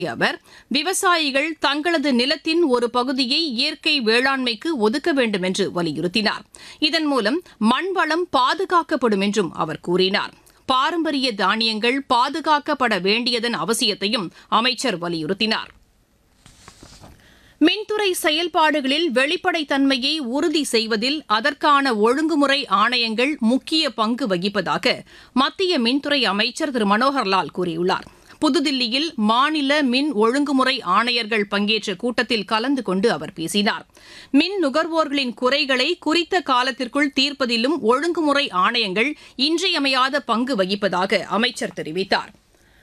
அவர் விவசாயிகள் தங்களது நிலத்தின் ஒரு பகுதியை இயற்கை வேளாண்மைக்கு ஒதுக்க வேண்டும் என்று வலியுறுத்தினார் இதன் மூலம் மண் வளம் பாதுகாக்கப்படும் என்றும் அவர் கூறினார் பாரம்பரிய தானியங்கள் பாதுகாக்கப்பட வேண்டியதன் அவசியத்தையும் அமைச்சர் வலியுறுத்தினார் மின்துறை செயல்பாடுகளில் வெளிப்படைத்தன்மையை உறுதி செய்வதில் அதற்கான ஒழுங்குமுறை ஆணையங்கள் முக்கிய பங்கு வகிப்பதாக மத்திய மின்துறை அமைச்சர் திரு மனோகர்லால் கூறியுள்ளார் புதுதில்லியில் மாநில மின் ஒழுங்குமுறை ஆணையர்கள் பங்கேற்ற கூட்டத்தில் கலந்து கொண்டு அவர் பேசினார் மின் நுகர்வோர்களின் குறைகளை குறித்த காலத்திற்குள் தீர்ப்பதிலும் ஒழுங்குமுறை ஆணையங்கள் இன்றியமையாத பங்கு வகிப்பதாக அமைச்சர் தெரிவித்தார்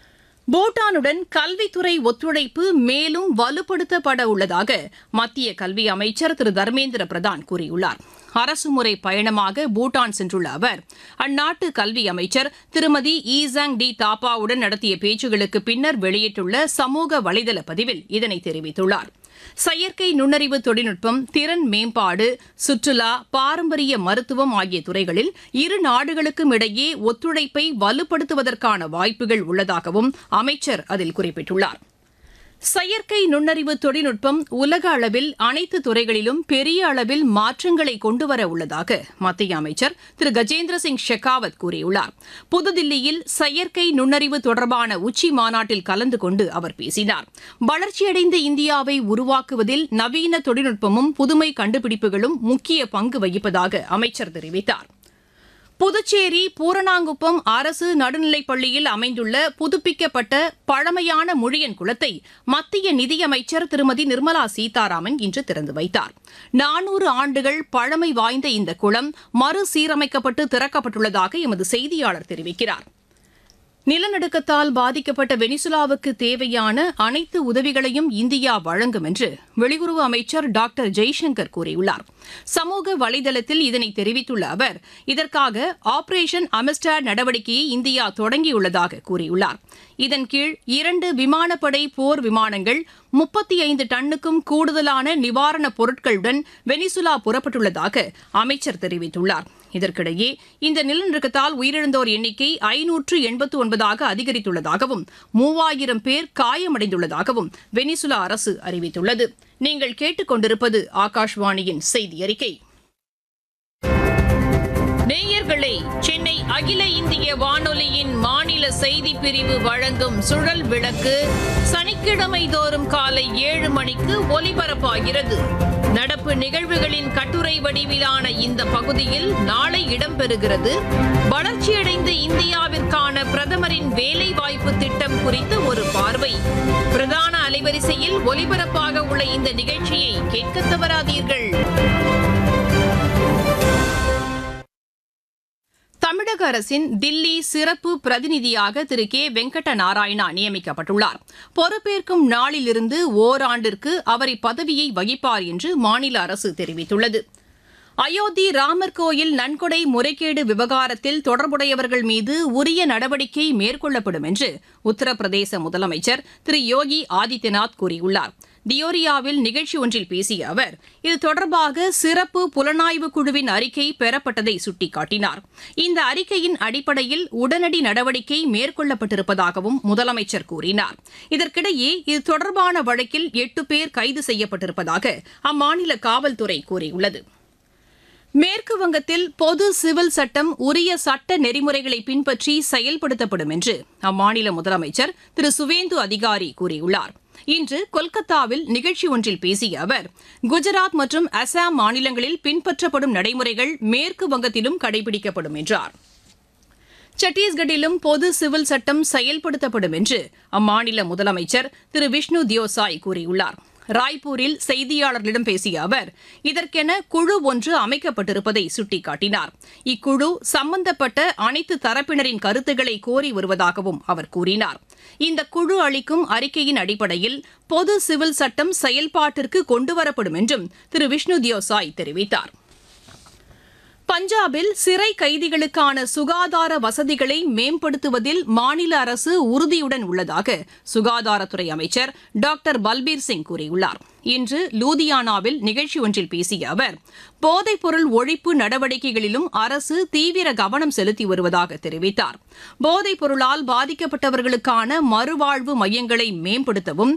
பூட்டானுடன் கல்வித்துறை ஒத்துழைப்பு மேலும் வலுப்படுத்தப்பட உள்ளதாக மத்திய கல்வி அமைச்சர் திரு தர்மேந்திர பிரதான் கூறியுள்ளார் அரசுமுறை பயணமாக பூட்டான் சென்றுள்ள அவர் அந்நாட்டு கல்வி அமைச்சர் திருமதி ஈசாங் டி தாப்பாவுடன் நடத்திய பேச்சுகளுக்கு பின்னர் வெளியிட்டுள்ள சமூக வலைதள பதிவில் இதனை தெரிவித்துள்ளார் செயற்கை நுண்ணறிவு தொழில்நுட்பம் திறன் மேம்பாடு சுற்றுலா பாரம்பரிய மருத்துவம் ஆகிய துறைகளில் இரு நாடுகளுக்கும் இடையே ஒத்துழைப்பை வலுப்படுத்துவதற்கான வாய்ப்புகள் உள்ளதாகவும் அமைச்சர் அதில் குறிப்பிட்டுள்ளார் செயற்கை நுண்ணறிவு தொழில்நுட்பம் உலக அளவில் அனைத்து துறைகளிலும் பெரிய அளவில் மாற்றங்களை கொண்டுவர உள்ளதாக மத்திய அமைச்சர் திரு கஜேந்திர சிங் ஷெகாவத் கூறியுள்ளார் புதுதில்லியில் செயற்கை நுண்ணறிவு தொடர்பான உச்சி மாநாட்டில் கலந்து கொண்டு அவர் பேசினார் வளர்ச்சியடைந்த இந்தியாவை உருவாக்குவதில் நவீன தொழில்நுட்பமும் புதுமை கண்டுபிடிப்புகளும் முக்கிய பங்கு வகிப்பதாக அமைச்சர் தெரிவித்தார் புதுச்சேரி பூரணாங்குப்பம் அரசு நடுநிலைப் பள்ளியில் அமைந்துள்ள புதுப்பிக்கப்பட்ட பழமையான முழியன் குளத்தை மத்திய நிதியமைச்சர் திருமதி நிர்மலா சீதாராமன் இன்று திறந்து வைத்தார் நானூறு ஆண்டுகள் பழமை வாய்ந்த இந்த குளம் மறுசீரமைக்கப்பட்டு திறக்கப்பட்டுள்ளதாக எமது செய்தியாளர் தெரிவிக்கிறார் நிலநடுக்கத்தால் பாதிக்கப்பட்ட வெனிசுலாவுக்கு தேவையான அனைத்து உதவிகளையும் இந்தியா வழங்கும் என்று வெளியுறவு அமைச்சர் டாக்டர் ஜெய்சங்கர் கூறியுள்ளார் சமூக வலைதளத்தில் இதனை தெரிவித்துள்ள அவர் இதற்காக ஆபரேஷன் அமிஸ்டார் நடவடிக்கையை இந்தியா தொடங்கியுள்ளதாக கூறியுள்ளார் இதன் கீழ் இரண்டு விமானப்படை போர் விமானங்கள் முப்பத்தி ஐந்து டன்னுக்கும் கூடுதலான நிவாரணப் பொருட்களுடன் வெனிசுலா புறப்பட்டுள்ளதாக அமைச்சர் தெரிவித்துள்ளார் இதற்கிடையே இந்த நிலநடுக்கத்தால் உயிரிழந்தோர் எண்ணிக்கை ஐநூற்று எண்பத்து ஒன்பதாக அதிகரித்துள்ளதாகவும் மூவாயிரம் பேர் காயமடைந்துள்ளதாகவும் வெனிசுலா அரசு அறிவித்துள்ளது நீங்கள் கேட்டுக்கொண்டிருப்பது ஆகாஷ்வாணியின் செய்தி அறிக்கை நேயர்களே சென்னை அகில இந்திய வானொலியின் மாநில செய்தி பிரிவு வழங்கும் சுழல் விளக்கு சனிக்கிழமை தோறும் காலை ஏழு மணிக்கு ஒலிபரப்பாகிறது நடப்பு நிகழ்வுகளின் கட்டுரை வடிவிலான இந்த பகுதியில் நாளை இடம்பெறுகிறது வளர்ச்சியடைந்த இந்தியாவிற்கான பிரதமரின் வேலைவாய்ப்பு திட்டம் குறித்த ஒரு பார்வை பிரதான அலைவரிசையில் ஒலிபரப்பாக உள்ள இந்த நிகழ்ச்சியை கேட்க தவறாதீர்கள் தமிழக அரசின் தில்லி சிறப்பு பிரதிநிதியாக திரு கே வெங்கட நாராயணா நியமிக்கப்பட்டுள்ளார் பொறுப்பேற்கும் நாளிலிருந்து ஓராண்டிற்கு அவர் இப்பதவியை வகிப்பார் என்று மாநில அரசு தெரிவித்துள்ளது அயோத்தி ராமர் கோயில் நன்கொடை முறைகேடு விவகாரத்தில் தொடர்புடையவர்கள் மீது உரிய நடவடிக்கை மேற்கொள்ளப்படும் என்று உத்தரப்பிரதேச முதலமைச்சர் திரு யோகி ஆதித்யநாத் கூறியுள்ளார் தியோரியாவில் நிகழ்ச்சி ஒன்றில் பேசிய அவர் இது தொடர்பாக சிறப்பு புலனாய்வு குழுவின் அறிக்கை பெறப்பட்டதை சுட்டிக்காட்டினார் இந்த அறிக்கையின் அடிப்படையில் உடனடி நடவடிக்கை மேற்கொள்ளப்பட்டிருப்பதாகவும் முதலமைச்சர் கூறினார் இதற்கிடையே இது தொடர்பான வழக்கில் எட்டு பேர் கைது செய்யப்பட்டிருப்பதாக அம்மாநில காவல்துறை கூறியுள்ளது மேற்கு வங்கத்தில் பொது சிவில் சட்டம் உரிய சட்ட நெறிமுறைகளை பின்பற்றி செயல்படுத்தப்படும் என்று அம்மாநில முதலமைச்சர் திரு சுவேந்து அதிகாரி கூறியுள்ளார் இன்று கொல்கத்தாவில் நிகழ்ச்சி ஒன்றில் பேசிய அவர் குஜராத் மற்றும் அசாம் மாநிலங்களில் பின்பற்றப்படும் நடைமுறைகள் மேற்கு வங்கத்திலும் கடைபிடிக்கப்படும் என்றார் சத்தீஸ்கட்டிலும் பொது சிவில் சட்டம் செயல்படுத்தப்படும் என்று அம்மாநில முதலமைச்சர் திரு விஷ்ணு தியோசாய் கூறியுள்ளார் ராய்ப்பூரில் செய்தியாளர்களிடம் பேசிய அவர் இதற்கென குழு ஒன்று அமைக்கப்பட்டிருப்பதை சுட்டிக்காட்டினார் இக்குழு சம்பந்தப்பட்ட அனைத்து தரப்பினரின் கருத்துக்களை கோரி வருவதாகவும் அவர் கூறினார் இந்த குழு அளிக்கும் அறிக்கையின் அடிப்படையில் பொது சிவில் சட்டம் செயல்பாட்டிற்கு கொண்டுவரப்படும் என்றும் திரு விஷ்ணு தியோசாய் தெரிவித்தார் பஞ்சாபில் சிறை கைதிகளுக்கான சுகாதார வசதிகளை மேம்படுத்துவதில் மாநில அரசு உறுதியுடன் உள்ளதாக சுகாதாரத்துறை அமைச்சர் டாக்டர் பல்பீர் சிங் கூறியுள்ளார் இன்று லூதியானாவில் நிகழ்ச்சி ஒன்றில் பேசிய அவர் போதைப்பொருள் ஒழிப்பு நடவடிக்கைகளிலும் அரசு தீவிர கவனம் செலுத்தி வருவதாக தெரிவித்தார் போதைப் பொருளால் பாதிக்கப்பட்டவர்களுக்கான மறுவாழ்வு மையங்களை மேம்படுத்தவும்